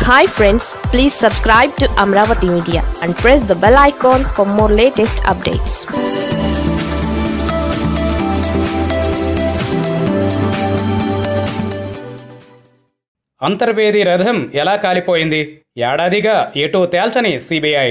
hi friends please subscribe to Amaravati media and press the bell icon for more latest updates Antarvedi రథం ఎలా కాలిపోయింది ఏడాదిగా ఎటూ తేల్చని CBI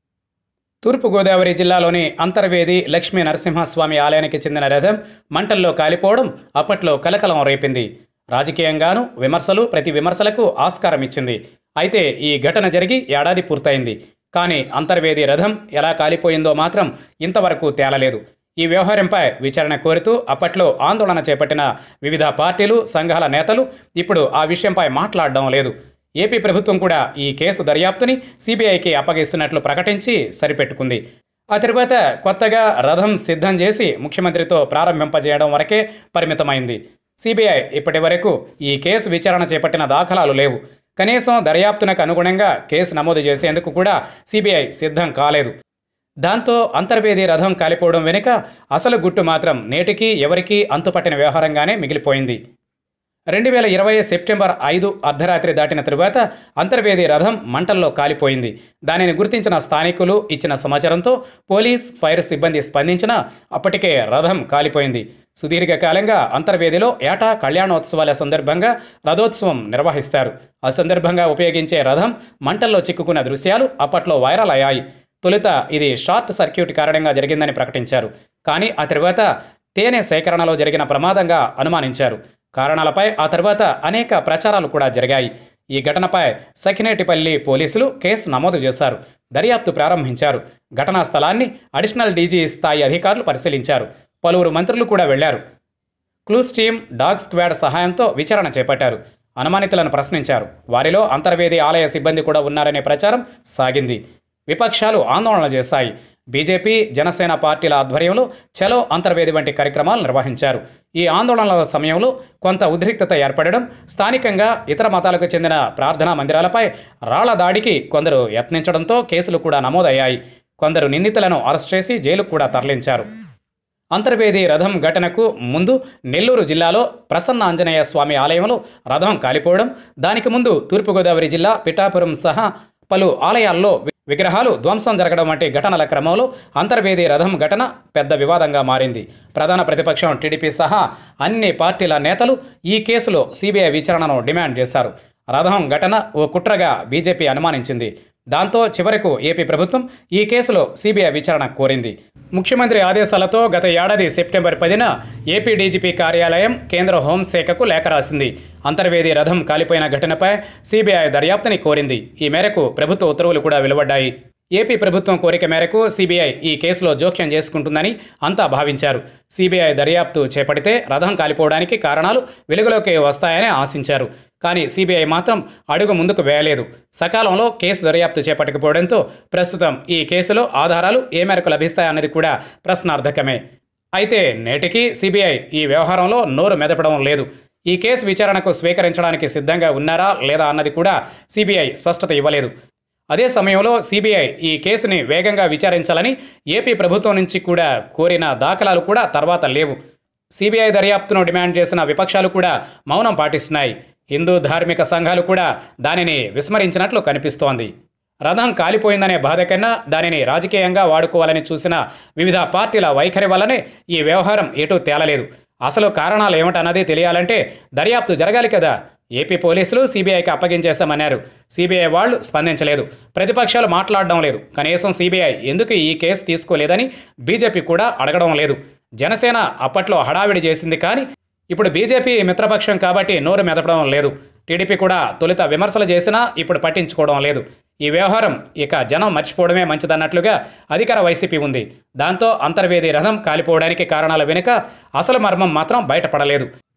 తూర్పుగోదావరి జిల్లాలోని అంతర్వేది లక్ష్మీ నరసింహస్వామి ఆలయానికి చెందిన రథం మంటల్లో కాలిపోవడం అప్పట్లో కలకలం రేపింది రాజకీయంగానూ విమర్శలు ప్రతి విమర్శలకు ఆస్కారం ఇచ్చింది అయితే ఈ ఘటన జరిగి ఏడాది పూర్తయింది కానీ అంతర్వేది రథం ఎలా కాలిపోయిందో మాత్రం ఇంతవరకు తేలలేదు ఈ వ్యవహారంపై విచారణ కోరుతూ అప్పట్లో ఆందోళన చేపట్టిన వివిధ పార్టీలు సంఘాల నేతలు ఇప్పుడు ఆ విషయంపై మాట్లాడడం లేదు ఏపీ ప్రభుత్వం కూడా ఈ కేసు దర్యాప్తుని సిబిఐకి అప్పగిస్తున్నట్లు ప్రకటించి సరిపెట్టుకుంది ఆ తర్వాత కొత్తగా రథం సిద్ధం చేసి ముఖ్యమంత్రితో ప్రారంభింపజేయడం వరకే పరిమితమైంది సిబిఐ ఇప్పటి వరకు ఈ కేసు విచారణ చేపట్టిన దాఖలాలు లేవు కనీసం దర్యాప్తునకు అనుగుణంగా కేసు నమోదు చేసేందుకు కూడా సిబిఐ సిద్ధం కాలేదు దాంతో అంతర్వేది రథం కాలిపోవడం వెనుక అసలు గుట్టు మాత్రం నేటికి ఎవరికీ అంతుపట్టిన వ్యవహారంగానే మిగిలిపోయింది రెండు వేల ఇరవై సెప్టెంబర్ ఐదు అర్ధరాత్రి దాటిన తరువాత అంతర్వేది రథం మంటల్లో కాలిపోయింది దానిని గుర్తించిన స్థానికులు ఇచ్చిన సమాచారంతో పోలీస్ ఫైర్ సిబ్బంది స్పందించినా అప్పటికే రథం కాలిపోయింది సుదీర్ఘకాలంగా అంతర్వేదిలో ఏటా కళ్యాణోత్సవాల సందర్భంగా రథోత్సవం నిర్వహిస్తారు ఆ సందర్భంగా ఉపయోగించే రథం మంటల్లో చిక్కుకున్న దృశ్యాలు అప్పట్లో వైరల్ అయ్యాయి తొలుత ఇది షార్ట్ సర్క్యూట్ కారణంగా జరిగిందని ప్రకటించారు కానీ ఆ తర్వాత తేనె సేకరణలో జరిగిన ప్రమాదంగా అనుమానించారు కారణాలపై ఆ తర్వాత అనేక ప్రచారాలు కూడా జరిగాయి ఈ ఘటనపై సకినేటిపల్లి పోలీసులు కేసు నమోదు చేశారు దర్యాప్తు ప్రారంభించారు ఘటనా స్థలాన్ని అడిషనల్ డీజీ స్థాయి అధికారులు పరిశీలించారు పలువురు మంత్రులు కూడా వెళ్లారు క్లూస్ టీమ్ డాగ్ స్క్వాడ్ సహాయంతో విచారణ చేపట్టారు అనుమానితులను ప్రశ్నించారు వారిలో అంతర్వేది ఆలయ సిబ్బంది కూడా ఉన్నారనే ప్రచారం సాగింది విపక్షాలు ఆందోళన చేశాయి బీజేపీ జనసేన పార్టీల ఆధ్వర్యంలో చలో అంతర్వేది వంటి కార్యక్రమాలు నిర్వహించారు ఈ ఆందోళనల సమయంలో కొంత ఉద్రిక్తత ఏర్పడడం స్థానికంగా ఇతర మతాలకు చెందిన ప్రార్థనా మందిరాలపై రాళ్ల దాడికి కొందరు యత్నించడంతో కేసులు కూడా నమోదయ్యాయి కొందరు నిందితులను అరెస్ట్ చేసి జైలుకు కూడా తరలించారు అంతర్వేది రథం ఘటనకు ముందు నెల్లూరు జిల్లాలో ప్రసన్న ఆంజనేయ స్వామి ఆలయంలో రథం కాలిపోవడం దానికి ముందు తూర్పుగోదావరి జిల్లా పిఠాపురం సహా పలు ఆలయాల్లో విగ్రహాలు ధ్వంసం జరగడం వంటి ఘటనల క్రమంలో అంతర్వేది రథం ఘటన పెద్ద వివాదంగా మారింది ప్రధాన ప్రతిపక్షం టీడీపీ సహా అన్ని పార్టీల నేతలు ఈ కేసులో సిబిఐ విచారణను డిమాండ్ చేశారు రథం ఘటన ఓ కుట్రగా బీజేపీ అనుమానించింది దాంతో చివరకు ఏపీ ప్రభుత్వం ఈ కేసులో సిబిఐ విచారణ కోరింది ముఖ్యమంత్రి ఆదేశాలతో గత ఏడాది సెప్టెంబర్ పదిన ఏపీ డీజీపీ కార్యాలయం కేంద్ర హోంశాఖకు లేఖ రాసింది అంతర్వేది రథం కాలిపోయిన ఘటనపై సిబిఐ దర్యాప్తుని కోరింది ఈ మేరకు ప్రభుత్వ ఉత్తర్వులు కూడా వెలువడ్డాయి ఏపీ ప్రభుత్వం కోరిక మేరకు సిబిఐ ఈ కేసులో జోక్యం చేసుకుంటుందని అంతా భావించారు సిబిఐ దర్యాప్తు చేపడితే రథం కాలిపోవడానికి కారణాలు వెలుగులోకి వస్తాయని ఆశించారు కానీ సిబిఐ మాత్రం అడుగు ముందుకు వేయలేదు సకాలంలో కేసు దర్యాప్తు చేపట్టకపోవడంతో ప్రస్తుతం ఈ కేసులో ఆధారాలు ఏ మేరకు లభిస్తాయన్నది కూడా ప్రశ్నార్థకమే అయితే నేటికి సిబిఐ ఈ వ్యవహారంలో నోరు మెదపడం లేదు ఈ కేసు విచారణకు స్వీకరించడానికి సిద్ధంగా ఉన్నారా లేదా అన్నది కూడా సిబిఐ స్పష్టత ఇవ్వలేదు అదే సమయంలో సిబిఐ ఈ కేసుని వేగంగా విచారించాలని ఏపీ ప్రభుత్వం నుంచి కూడా కోరిన దాఖలాలు కూడా తర్వాత లేవు సిబిఐ దర్యాప్తును డిమాండ్ చేసిన విపక్షాలు కూడా మౌనం పాటిస్తున్నాయి హిందూ ధార్మిక సంఘాలు కూడా దానిని విస్మరించినట్లు కనిపిస్తోంది రథం కాలిపోయిందనే బాధ కన్నా దానిని రాజకీయంగా వాడుకోవాలని చూసిన వివిధ పార్టీల వైఖరి వల్లనే ఈ వ్యవహారం ఎటూ తేలలేదు అసలు కారణాలు ఏమిటన్నది తెలియాలంటే దర్యాప్తు జరగాలి కదా ఏపీ పోలీసులు సిబిఐకి అప్పగించేశామన్నారు సిబిఐ వాళ్ళు స్పందించలేదు ప్రతిపక్షాలు మాట్లాడడం లేదు కనీసం సిబిఐ ఎందుకు ఈ కేసు తీసుకోలేదని బీజేపీ కూడా అడగడం లేదు జనసేన అప్పట్లో హడావిడి చేసింది కానీ ఇప్పుడు బీజేపీ మిత్రపక్షం కాబట్టి నోరు మెదపడం లేదు టీడీపీ కూడా తొలుత విమర్శలు చేసినా ఇప్పుడు పట్టించుకోవడం లేదు ఈ వ్యవహారం ఇక జనం మర్చిపోవడమే మంచిదన్నట్లుగా అధికార వైసీపీ ఉంది దాంతో అంతర్వేది రథం కాలిపోవడానికి కారణాల వెనుక అసలు మర్మం మాత్రం బయటపడలేదు